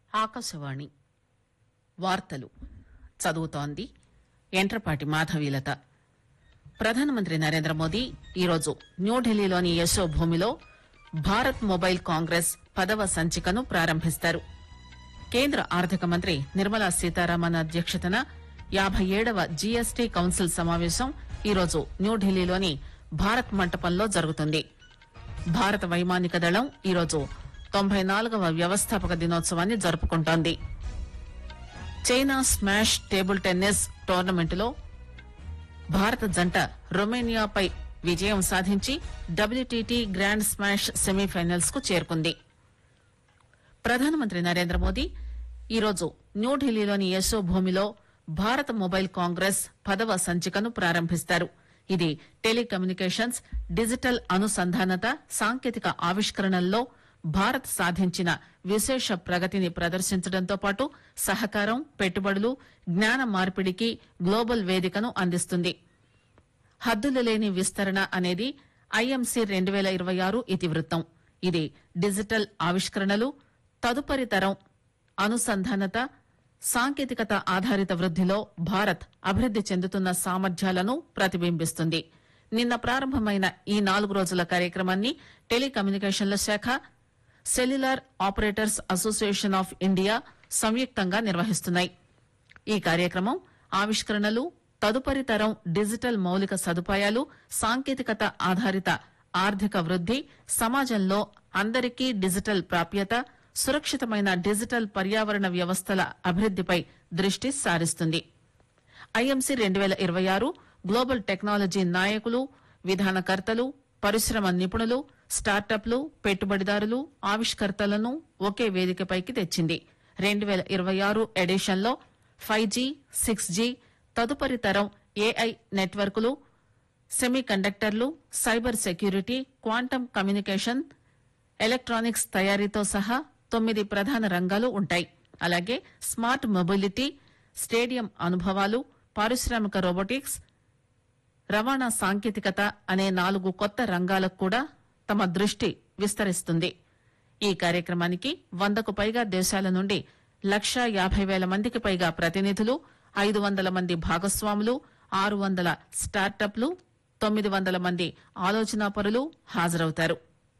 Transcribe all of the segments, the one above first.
ఆకాశవాణి వార్తలు చదువుతోంది ఎంట్రపాటి మాధవీలత ప్రధానమంత్రి నరేంద్ర మోదీ ఈరోజు న్యూఢిల్లీలోని యశోభూమిలో భారత్ మొబైల్ కాంగ్రెస్ పదవ సంచికను ప్రారంభిస్తారు కేంద్ర ఆర్థిక మంత్రి నిర్మలా సీతారామన్ అధ్యక్షతన యాభై ఏడవ జీఎస్టీ కౌన్సిల్ సమావేశం ఈరోజు న్యూఢిల్లీలోని భారత్ మంటపంలో జరుగుతుంది భారత వైమానిక దళం ఈరోజు తొంభై నాలుగవ వ్యవస్థాపక దినోత్సవాన్ని జరుపుకుంటోంది చైనా స్మాష్ టేబుల్ టెన్నిస్ టోర్నమెంటులో భారత జంట రొమేనియాపై విజయం సాధించి డబ్ల్యూటీటీ గ్రాండ్ స్మాష్ సెమీఫైనల్స్ కు చేరుకుంది ప్రధానమంత్రి నరేంద్ర మోదీ ఈరోజు న్యూఢిల్లీలోని యశోభూమిలో భారత మొబైల్ కాంగ్రెస్ పదవ సంచికను ప్రారంభిస్తారు ఇది టెలికమ్యూనికేషన్స్ డిజిటల్ అనుసంధానత సాంకేతిక ఆవిష్కరణల్లో భారత్ సాధించిన విశేష ప్రగతిని ప్రదర్శించడంతో పాటు సహకారం పెట్టుబడులు జ్ఞాన మార్పిడికి గ్లోబల్ వేదికను అందిస్తుంది హద్దులు లేని విస్తరణ అనేది ఐఎంసీ రెండు పేల ఇరవై ఆరు ఇతివృత్తం ఇది డిజిటల్ ఆవిష్కరణలు తదుపరి తరం అనుసంధానత సాంకేతికత ఆధారిత వృద్దిలో భారత్ అభివృద్ది చెందుతున్న సామర్థ్యాలను ప్రతిబింబిస్తుంది నిన్న ప్రారంభమైన ఈ నాలుగు రోజుల కార్యక్రమాన్ని టెలికమ్యూనికేషన్ల శాఖ cellular operators association of India సంయుక్తంగా నిర్వహిస్తున్నాయి ఈ కార్యక్రమం ఆవిష్కరణలు తదుపరి తరం డిజిటల్ మౌలిక సదుపాయాలు సాంకేతికత ఆధారిత ఆర్థిక వృద్ది సమాజంలో అందరికీ డిజిటల్ ప్రాప్యత సురక్షితమైన డిజిటల్ పర్యావరణ వ్యవస్థల అభివృద్దిపై దృష్టి సారిస్తుంది ఐఎంసీ రెండు పేల ఇరవై ఆరు గ్లోబల్ టెక్నాలజీ నాయకులు విధానకర్తలు పరిశ్రమ నిపుణులు స్టార్టప్లు పెట్టుబడిదారులు ఆవిష్కర్తలను ఒకే వేదికపైకి తెచ్చింది రెండు పేల ఇరవై ఆరు ఎడిషన్ లో ఫైవ్ జీ సిక్స్ జీ తదుపరి తరం ఏఐ నెట్వర్కులు సెమీ కండక్టర్లు cyber security quantum communication electronics తయారీతో సహా తొమ్మిది ప్రధాన రంగాలు ఉంటాయి అలాగే స్మార్ట్ మొబిలిటీ స్టేడియం అనుభవాలు పారిశ్రామిక రోబోటిక్స్ రవాణా సాంకేతికత అనే నాలుగు కొత్త రంగాలకు కూడా తమ దృష్టి విస్తరిస్తుంది ఈ కార్యక్రమానికి వందకు పైగా దేశాల నుండి లక్షా యాభై వేల మందికి పైగా ప్రతినిధులు ఐదు వందల మంది భాగస్వాములు ఆరు వందల స్టార్టప్లు తొమ్మిది వందల మంది ఆలోచనాపరులు హాజరవుతారు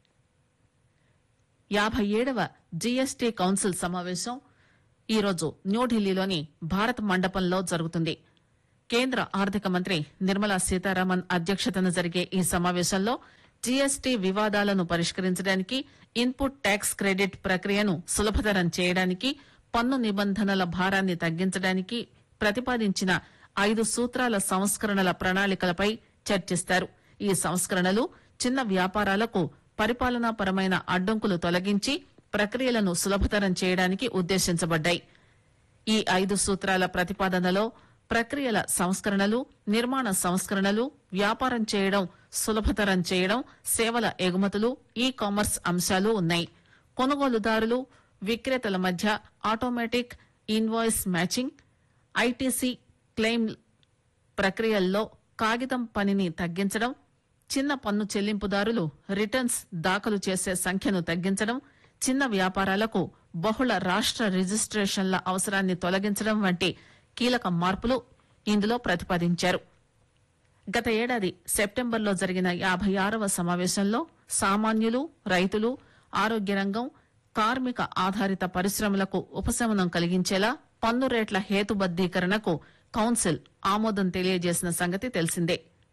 యాభై ఏడవ జీఎస్టీ కౌన్సిల్ సమావేశం ఈరోజు న్యూఢిల్లీలోని భారత్ మండపంలో జరుగుతుంది కేంద్ర ఆర్థిక మంత్రి నిర్మలా సీతారామన్ అధ్యక్షతన జరిగే ఈ సమావేశంలో జీఎస్టీ వివాదాలను పరిష్కరించడానికి ఇన్పుట్ ట్యాక్స్ క్రెడిట్ ప్రక్రియను సులభతరం చేయడానికి పన్ను నిబంధనల భారాన్ని తగ్గించడానికి ప్రతిపాదించిన ఐదు సూత్రాల సంస్కరణల ప్రణాళికలపై చర్చిస్తారు ఈ సంస్కరణలు చిన్న వ్యాపారాలకు పరిపాలనాపరమైన అడ్డంకులు తొలగించి ప్రక్రియలను సులభతరం చేయడానికి ఉద్దేశించబడ్డాయి ఈ ఐదు సూత్రాల ప్రతిపాదనలో ప్రక్రియల సంస్కరణలు నిర్మాణ సంస్కరణలు వ్యాపారం చేయడం సులభతరం చేయడం సేవల ఎగుమతులు ఈ కామర్స్ అంశాలు ఉన్నాయి కొనుగోలుదారులు విక్రేతల మధ్య automatic invoice matching ITC claim ప్రక్రియల్లో కాగితం పనిని తగ్గించడం చిన్న పన్ను చెల్లింపుదారులు రిటర్న్స్ దాఖలు చేసే సంఖ్యను తగ్గించడం చిన్న వ్యాపారాలకు బహుళ రాష్ట రిజిస్ట్రేషన్ల అవసరాన్ని తొలగించడం వంటి కీలక మార్పులు ఇందులో ప్రతిపాదించారు గత ఏడాది సెప్టెంబర్లో జరిగిన యాభై ఆరవ సమావేశంలో సామాన్యులు రైతులు ఆరోగ్య రంగం కార్మిక ఆధారిత పరిశ్రమలకు ఉపశమనం కలిగించేలా పన్ను రేట్ల హేతుబద్దీకరణకు కౌన్సిల్ ఆమోదం తెలియజేసిన సంగతి తెలిసిందే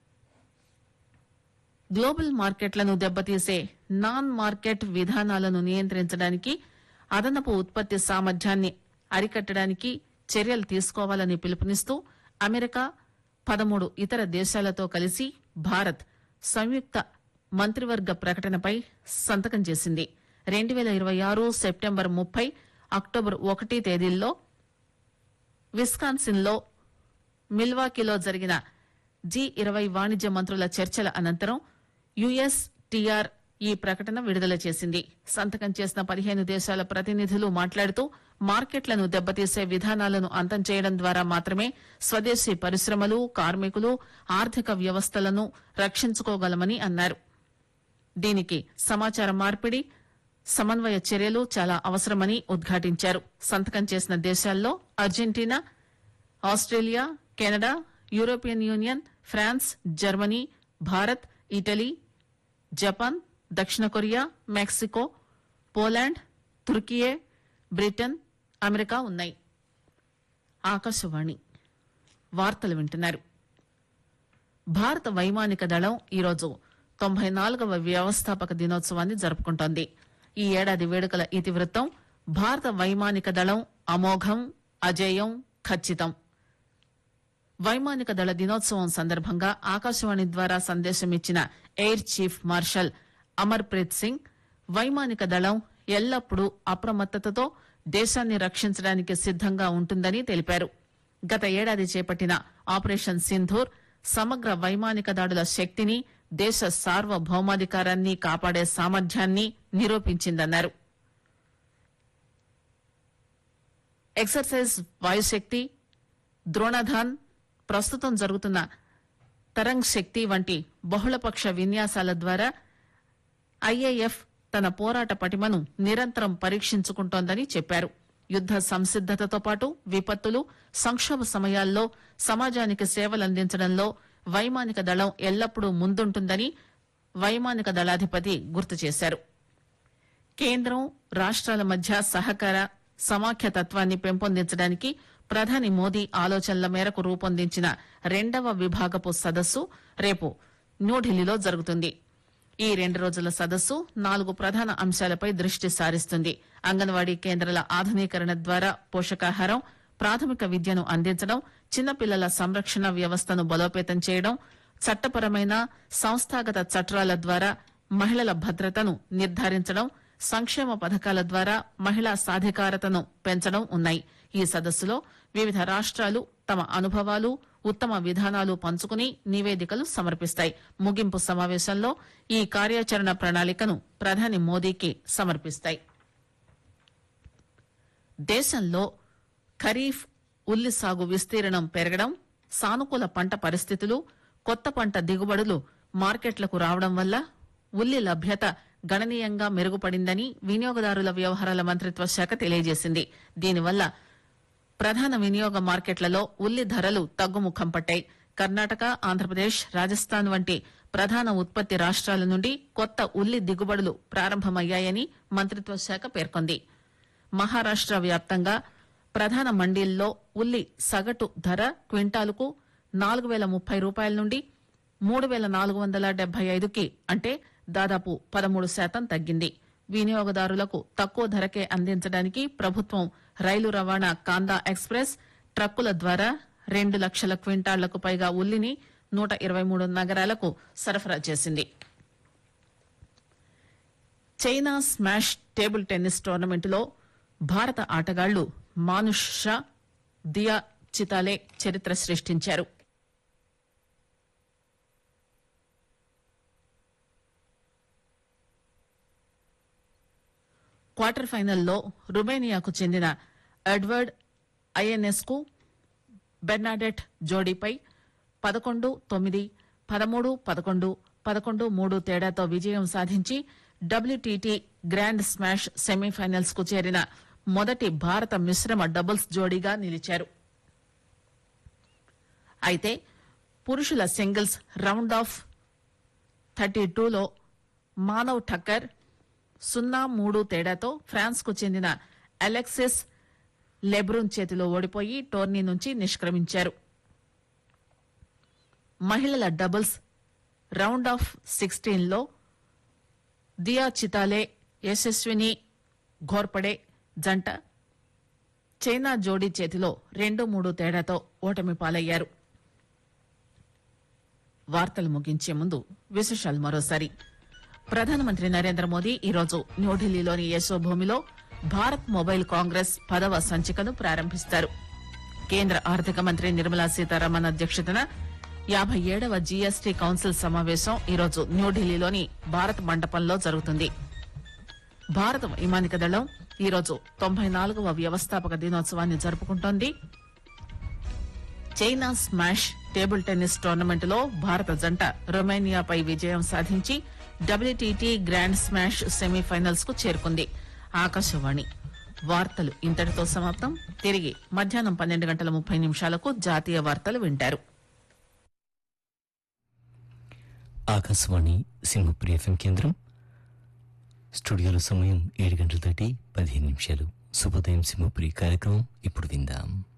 గ్లోబల్ మార్కెట్లను దెబ్బతీసే నాన్ మార్కెట్ విధానాలను నియంత్రించడానికి అదనపు ఉత్పత్తి సామర్థ్యాన్ని అరికట్టడానికి చర్యలు తీసుకోవాలని పిలుపునిస్తూ అమెరికా పదమూడు ఇతర దేశాలతో కలిసి భారత్ సంయుక్త మంత్రివర్గ ప్రకటనపై సంతకం చేసింది రెండు పేల ఇరవై ఆరు సెప్టెంబర్ ముప్పై అక్టోబర్ ఒకటి తేదీల్లో విస్కాన్సిన్ లో మిల్వాకీలో జరిగిన జీ ఇరవై వాణిజ్య మంత్రుల చర్చల అనంతరం యుఎస్ టీఆర్ ఈ ప్రకటన విడుదల చేసింది సంతకం చేసిన పదిహేను దేశాల ప్రతినిధులు మాట్లాడుతూ మార్కెట్లను దెబ్బతీసే విధానాలను అంతం చేయడం ద్వారా మాత్రమే స్వదేశీ పరిశ్రమలు కార్మికులు ఆర్థిక వ్యవస్థలను రక్షించుకోగలమని అన్నారు దీనికి సమాచార మార్పిడి సమన్వయ చర్యలు చాలా అవసరమని ఉద్ఘాటించారు సంతకం చేసిన దేశాల్లో Argentina Australia Canada European Union France Germany Bharat Italy Japan దక్షిణ Korea Mexico Poland Turkiye Britain America ఉన్నాయి ఆకాశవాణి వార్తలు వింటున్నారు భారత వైమానిక దళం ఈరోజు తొంభై నాలుగవ వ్యవస్థాపక దినోత్సవాన్ని జరుపుకుంటోంది ఈ ఏడాది వేడుకల ఇతివృత్తం భారత వైమానిక దళం అమోఘం అజేయం ఖచ్చితం వైమానిక దళ దినోత్సవం సందర్భంగా ఆకాశవాణి ద్వారా సందేశం ఇచ్చిన air chief marshal Amar Preet Singh వైమానిక దళం ఎల్లప్పుడూ అప్రమత్తతతో దేశాన్ని రక్షించడానికి సిద్దంగా ఉంటుందని తెలిపారు గత ఏడాది చేపట్టిన ఆపరేషన్ సింధూర్ సమగ్ర వైమానిక దాడుల శక్తిని దేశ సార్వభౌమాధికారాన్ని కాపాడే సామర్థ్యాన్ని నిరూపించిందన్నారు ఎక్సర్సైజ్ వాయుశక్తి ద్రోణధాన్ ప్రస్తుతం జరుగుతున్న తరంగ్ శక్తి వంటి బహుళపక్ష విన్యాసాల ద్వారా ఐఏఎఫ్ తన పోరాట పటిమను నిరంతరం పరీక్షించుకుంటోందని చెప్పారు యుద్ద సంసిద్దతతో పాటు విపత్తులు సంక్షోభ సమయాల్లో సమాజానికి సేవలందించడంలో వైమానిక దళం ఎల్లప్పుడూ ముందుంటుందని వైమానిక దళాధిపతి గుర్తు చేశారు కేంద్రం రాష్ట్రాల మధ్య సహకార సమాఖ్యతత్వాన్ని పెంపొందించడానికి ప్రధాని మోదీ ఆలోచనల మేరకు రూపొందించిన రెండవ విభాగపు సదస్సు రేపు న్యూఢిల్లీలో జరుగుతుంది ఈ రెండు రోజుల సదస్సు నాలుగు ప్రధాన అంశాలపై దృష్టి సారిస్తుంది అంగన్వాడీ కేంద్రాల ఆధునీకరణ ద్వారా పోషకాహారం ప్రాథమిక విద్యను అందించడం చిన్నపిల్లల సంరక్షణ వ్యవస్థను బలోపేతం చేయడం చట్టపరమైన సంస్థాగత చట్టాల ద్వారా మహిళల భద్రతను నిర్ధారించడం సంక్షేమ పథకాల ద్వారా మహిళా సాధికారతను పెంచడం ఉన్నాయి ఈ సదస్సులో వివిధ రాష్ట్రాలు తమ అనుభవాలు ఉత్తమ విధానాలు పంచుకుని నివేదికలు సమర్పిస్తాయి ముగింపు సమావేశంలో ఈ కార్యాచరణ ప్రణాళికను ప్రధాని మోదీకి సమర్పిస్తాయి దేశంలో ఖరీఫ్ ఉల్లి సాగు విస్తీర్ణం పెరగడం సానుకూల పంట పరిస్థితులు కొత్త పంట దిగుబడులు మార్కెట్లకు రావడం వల్ల ఉల్లి లభ్యత గణనీయంగా మెరుగుపడిందని వినియోగదారుల వ్యవహారాల మంత్రిత్వ శాఖ తెలియజేసింది దీనివల్ల ప్రధాన వినియోగ మార్కెట్లలో ఉల్లి ధరలు తగ్గుముఖం పట్టాయి కర్ణాటక ఆంధ్రప్రదేశ్ రాజస్థాన్ వంటి ప్రధాన ఉత్పత్తి రాష్ట్రాల నుండి కొత్త ఉల్లి దిగుబడులు ప్రారంభమయ్యాయని మంత్రిత్వ శాఖ పేర్కొంది మహారాష్ట వ్యాప్తంగా ప్రధాన మండీల్లో ఉల్లి సగటు ధర క్వింటాలుకు నాలుగు వేల ముప్పై రూపాయల నుండి మూడు వేల నాలుగు వందల డెబ్బై ఐదుకి అంటే దాదాపు పదమూడు శాతం తగ్గింది వినియోగదారులకు తక్కువ ధరకే అందించడానికి ప్రభుత్వం రైలు రవాణా కాందా ఎక్స్ప్రెస్ ట్రక్కుల ద్వారా రెండు లక్షల క్వింటాళ్లకు పైగా ఉల్లిని నూట ఇరవై మూడు నగరాలకు సరఫరా చేసింది చైనా స్మాష్ టేబుల్ టెన్నిస్ టోర్నమెంటులో భారత ఆటగాళ్లు మానుష్ షా దియా చితాలే చరిత్ర సృష్టించారు క్వార్టర్ ఫైనల్లో రుమేనియాకు చెందిన ఎడ్వర్డ్ ఐఎన్ఎస్ కు బెర్నాడెట్ జోడీపై పదకొండు తొమ్మిది పదమూడు పదకొండు పదకొండు మూడు తేడాతో విజయం సాధించి డబ్ల్యూటీటీ గ్రాండ్ స్మాష్ సెమీఫైనల్స్ కు చేరిన మొదటి భారత మిశ్రమ డబుల్స్ జోడీగా నిలిచారు అయితే పురుషుల సింగిల్స్ రౌండ్ ఆఫ్ థర్టీ టూలో మానవ్ ఠక్కర్ సున్నా మూడు తేడాతో ఫ్రాన్స్ కు చెందిన అలెక్సిస్ లెబ్రూన్ చేతిలో ఓడిపోయి టోర్నీ నుంచి నిష్క్రమించారు మహిళల డబుల్స్ రౌండ్ ఆఫ్ సిక్స్టీన్ లో దియా చితాలే యశస్విని ఘోర్పడే జంట చైనా జోడీ చేతిలో రెండు మూడు తేడాతో ఓటమి పాలయ్యారు వార్తలు ముగించే ముందు విశేషాలు మరోసారి ప్రధానమంత్రి నరేంద్ర మోదీ ఈరోజు న్యూఢిల్లీలోని యశోభూమిలో భారత్ మొబైల్ కాంగ్రెస్ పదవ సంచికను ప్రారంభిస్తారు కేంద్ర ఆర్థిక మంత్రి నిర్మలా సీతారామన్ అధ్యక్షతన యాభై ఏడవ జీఎస్టీ కౌన్సిల్ సమావేశం ఈరోజు న్యూఢిల్లీలోని భారత్ మండపంలో జరుగుతుంది భారత వైమానిక దళం ఈరోజు తొంభై నాలుగవ వ్యవస్థాపక దినోత్సవాన్ని జరుపుకుంటోంది China smash table tennis tournament లో భారత జంట రొమేనియాపై విజయం సాధించి డబ్ల్యూటీటీ గ్రాండ్ స్మాష్ సెమీఫైనల్స్ కు చేరుకుంది ఆకాశవాణి వార్తలు ఇంతటితో సమాప్తం తిరిగి మధ్యాహ్నం పన్నెండు గంటల ముప్పై నిమిషాలకు జాతీయ వార్తలు వింటారు ఆకాశవాణి సింహపురి ఎఫ్ఎం కేంద్రం స్టూడియోలో సమయం ఏడు గంటల దాటి పదిహేను నిమిషాలు శుభోదయం సింహపురి కార్యక్రమం ఇప్పుడు విందాం